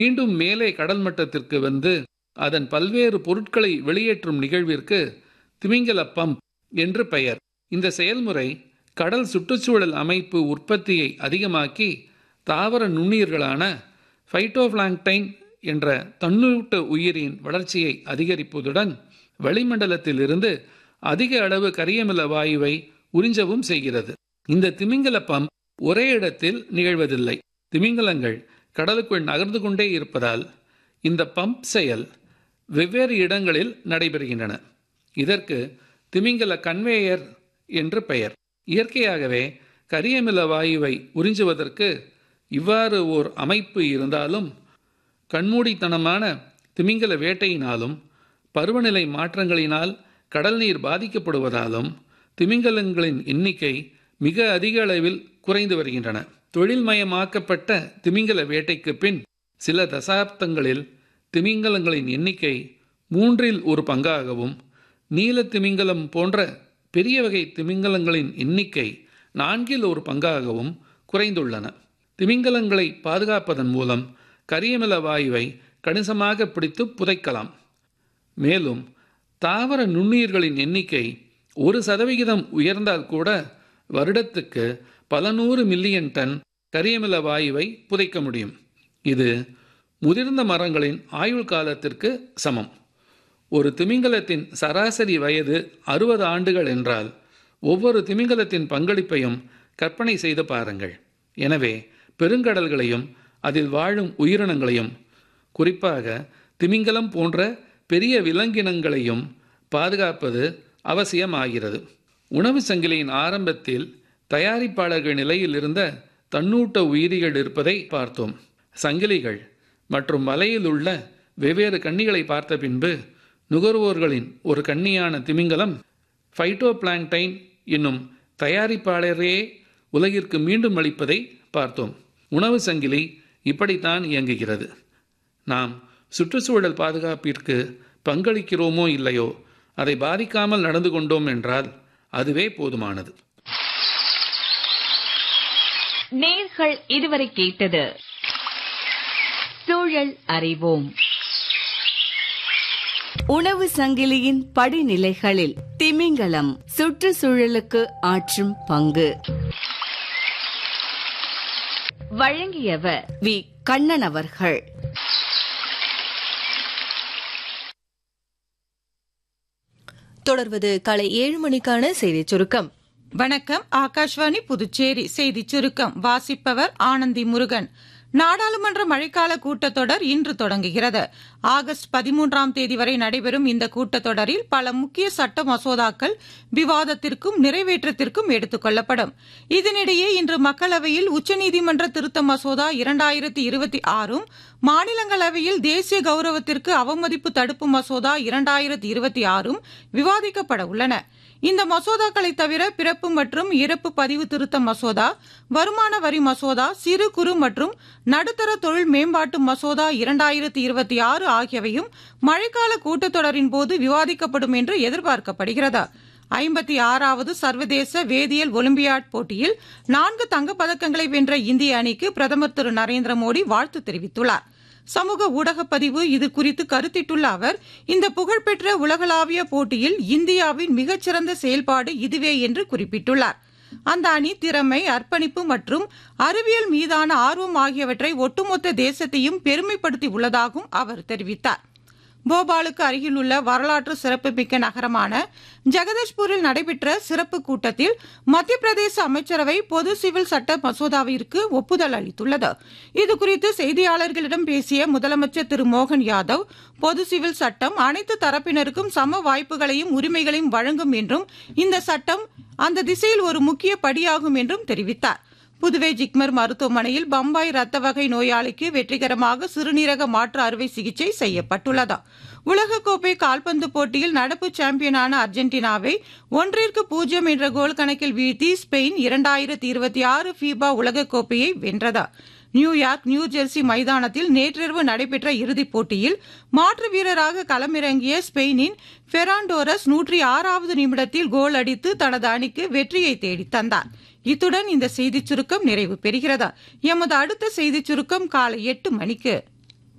மீண்டும் மேலே கடல் மட்டத்திற்கு வந்து அதன் பல்வேறு பொருட்களை வெளியேற்றும் நிகழ்விற்கு திமிங்கல பம்ப் என்று பெயர் இந்த செயல்முறை கடல் சுற்றுச்சூழல் அமைப்பு உற்பத்தியை அதிகமாக்கி தாவர நுண்ணுயிர்களான ஃபைட்டோபிளாங்டைன் என்ற தன்னூட்ட உயிரின் வளர்ச்சியை அதிகரிப்பதுடன் வளிமண்டலத்திலிருந்து அதிக அளவு கரியமில வாயுவை உறிஞ்சவும் செய்கிறது இந்த திமிங்கல பம்ப் ஒரே இடத்தில் நிகழ்வதில்லை திமிங்கலங்கள் கடலுக்குள் நகர்ந்து கொண்டே இருப்பதால் இந்த பம்ப் செயல் வெவ்வேறு இடங்களில் நடைபெறுகின்றன இதற்கு திமிங்கல கன்வேயர் என்று பெயர் இயற்கையாகவே கரியமில வாயுவை உறிஞ்சுவதற்கு இவ்வாறு ஓர் அமைப்பு இருந்தாலும் கண்மூடித்தனமான திமிங்கல வேட்டையினாலும் பருவநிலை மாற்றங்களினால் கடல் நீர் பாதிக்கப்படுவதாலும் திமிங்கலங்களின் எண்ணிக்கை மிக அதிக அளவில் குறைந்து வருகின்றன தொழில்மயமாக்கப்பட்ட திமிங்கல வேட்டைக்கு பின் சில தசாப்தங்களில் திமிங்கலங்களின் எண்ணிக்கை மூன்றில் ஒரு பங்காகவும் நீல திமிங்கலம் போன்ற பெரிய வகை திமிங்கலங்களின் எண்ணிக்கை நான்கில் ஒரு பங்காகவும் குறைந்துள்ளன திமிங்கலங்களை பாதுகாப்பதன் மூலம் கரியமில வாயுவை கணிசமாக பிடித்து புதைக்கலாம் மேலும் தாவர நுண்ணுயிர்களின் எண்ணிக்கை ஒரு சதவிகிதம் உயர்ந்தால் கூட வருடத்துக்கு பல நூறு மில்லியன் டன் கரியமில வாயுவை புதைக்க முடியும் இது முதிர்ந்த மரங்களின் ஆயுள் காலத்திற்கு சமம் ஒரு திமிங்கலத்தின் சராசரி வயது அறுபது ஆண்டுகள் என்றால் ஒவ்வொரு திமிங்கலத்தின் பங்களிப்பையும் கற்பனை செய்து பாருங்கள் எனவே பெருங்கடல்களையும் அதில் வாழும் உயிரினங்களையும் குறிப்பாக திமிங்கலம் போன்ற பெரிய விலங்கினங்களையும் பாதுகாப்பது அவசியமாகிறது உணவு சங்கிலியின் ஆரம்பத்தில் தயாரிப்பாளர்கள் நிலையில் இருந்த தன்னூட்ட உயிரிகள் இருப்பதை பார்த்தோம் சங்கிலிகள் மற்றும் வலையில் உள்ள வெவ்வேறு கன்னிகளை பார்த்த பின்பு நுகர்வோர்களின் ஒரு கன்னியான திமிங்கலம் ஃபைட்டோபிளாங்டைன் என்னும் தயாரிப்பாளரே உலகிற்கு மீண்டும் அளிப்பதை பார்த்தோம் உணவு சங்கிலி இப்படித்தான் இயங்குகிறது நாம் சுற்றுச்சூழல் பாதுகாப்பிற்கு பங்களிக்கிறோமோ இல்லையோ அதை பாதிக்காமல் நடந்து கொண்டோம் என்றால் அதுவே போதுமானது நேர்கள் இதுவரை கேட்டது சூழல் அறிவோம் உணவு சங்கிலியின் படிநிலைகளில் திமிங்கலம் சுற்றுச்சூழலுக்கு ஆற்றும் பங்கு வழங்கியவர் வி கண்ணன் அவர்கள் தொடர்வது காலை ஏழு மணிக்கான செய்திச் சுருக்கம் வணக்கம் ஆகாஷ்வாணி புதுச்சேரி செய்திச் சுருக்கம் வாசிப்பவர் ஆனந்தி முருகன் நாடாளுமன்ற மழைக்கால கூட்டத்தொடர் இன்று தொடங்குகிறது ஆகஸ்ட் பதிமூன்றாம் தேதி வரை நடைபெறும் இந்த கூட்டத்தொடரில் பல முக்கிய சட்ட மசோதாக்கள் விவாதத்திற்கும் நிறைவேற்றத்திற்கும் எடுத்துக் கொள்ளப்படும் இதனிடையே இன்று மக்களவையில் உச்சநீதிமன்ற திருத்த மசோதா இரண்டாயிரத்தி இருபத்தி ஆறும் மாநிலங்களவையில் தேசிய கௌரவத்திற்கு அவமதிப்பு தடுப்பு மசோதா இரண்டாயிரத்தி இருபத்தி ஆறும் விவாதிக்கப்பட உள்ளன இந்த மசோதாக்களை தவிர பிறப்பு மற்றும் இறப்பு பதிவு திருத்த மசோதா வருமான வரி மசோதா சிறு குறு மற்றும் நடுத்தர தொழில் மேம்பாட்டு மசோதா இரண்டாயிரத்தி இருபத்தி ஆறு ஆகியவையும் மழைக்கால கூட்டத்தொடரின் போது விவாதிக்கப்படும் என்று எதிர்பார்க்கப்படுகிறது ஐம்பத்தி ஆறாவது சர்வதேச வேதியியல் ஒலிம்பியாட் போட்டியில் நான்கு தங்கப்பதக்கங்களை வென்ற இந்திய அணிக்கு பிரதமர் திரு நரேந்திர மோடி வாழ்த்து தெரிவித்துள்ளார் சமூக ஊடகப் பதிவு இது குறித்து கருத்திட்டுள்ள அவர் இந்த புகழ்பெற்ற உலகளாவிய போட்டியில் இந்தியாவின் மிகச்சிறந்த செயல்பாடு இதுவே என்று குறிப்பிட்டுள்ளார் அந்த அணி திறமை அர்ப்பணிப்பு மற்றும் அறிவியல் மீதான ஆர்வம் ஆகியவற்றை ஒட்டுமொத்த தேசத்தையும் பெருமைப்படுத்தி உள்ளதாகவும் அவர் தெரிவித்தார் போபாலுக்கு அருகிலுள்ள வரலாற்று சிறப்புமிக்க நகரமான ஜெகதீஷ்பூரில் நடைபெற்ற சிறப்பு கூட்டத்தில் மத்திய பிரதேச அமைச்சரவை பொது சிவில் சட்ட மசோதாவிற்கு ஒப்புதல் அளித்துள்ளது இதுகுறித்து செய்தியாளர்களிடம் பேசிய முதலமைச்சர் திரு மோகன் யாதவ் பொது சிவில் சட்டம் அனைத்து தரப்பினருக்கும் சம வாய்ப்புகளையும் உரிமைகளையும் வழங்கும் என்றும் இந்த சட்டம் அந்த திசையில் ஒரு முக்கிய படியாகும் என்றும் தெரிவித்தார் புதுவை ஜிப்மர் மருத்துவமனையில் பம்பாய் ரத்த வகை நோயாளிக்கு வெற்றிகரமாக சிறுநீரக மாற்று அறுவை சிகிச்சை செய்யப்பட்டுள்ளது உலகக்கோப்பை கால்பந்து போட்டியில் நடப்பு சாம்பியனான அர்ஜென்டினாவை ஒன்றிற்கு பூஜ்ஜியம் என்ற கோல் கணக்கில் வீழ்த்தி ஸ்பெயின் இரண்டாயிரத்தி இருபத்தி ஆறு ஃபீபா உலகக்கோப்பையை வென்றது நியூயார்க் நியூ ஜெர்சி மைதானத்தில் நேற்றிரவு நடைபெற்ற இறுதிப் போட்டியில் மாற்று வீரராக களமிறங்கிய ஸ்பெயினின் பெராண்டோரஸ் நூற்றி ஆறாவது நிமிடத்தில் கோல் அடித்து தனது அணிக்கு வெற்றியை தேடித் தந்தார் இத்துடன் இந்த செய்திச் சுருக்கம் நிறைவு பெறுகிறது எமது அடுத்த செய்திச் சுருக்கம் காலை எட்டு மணிக்கு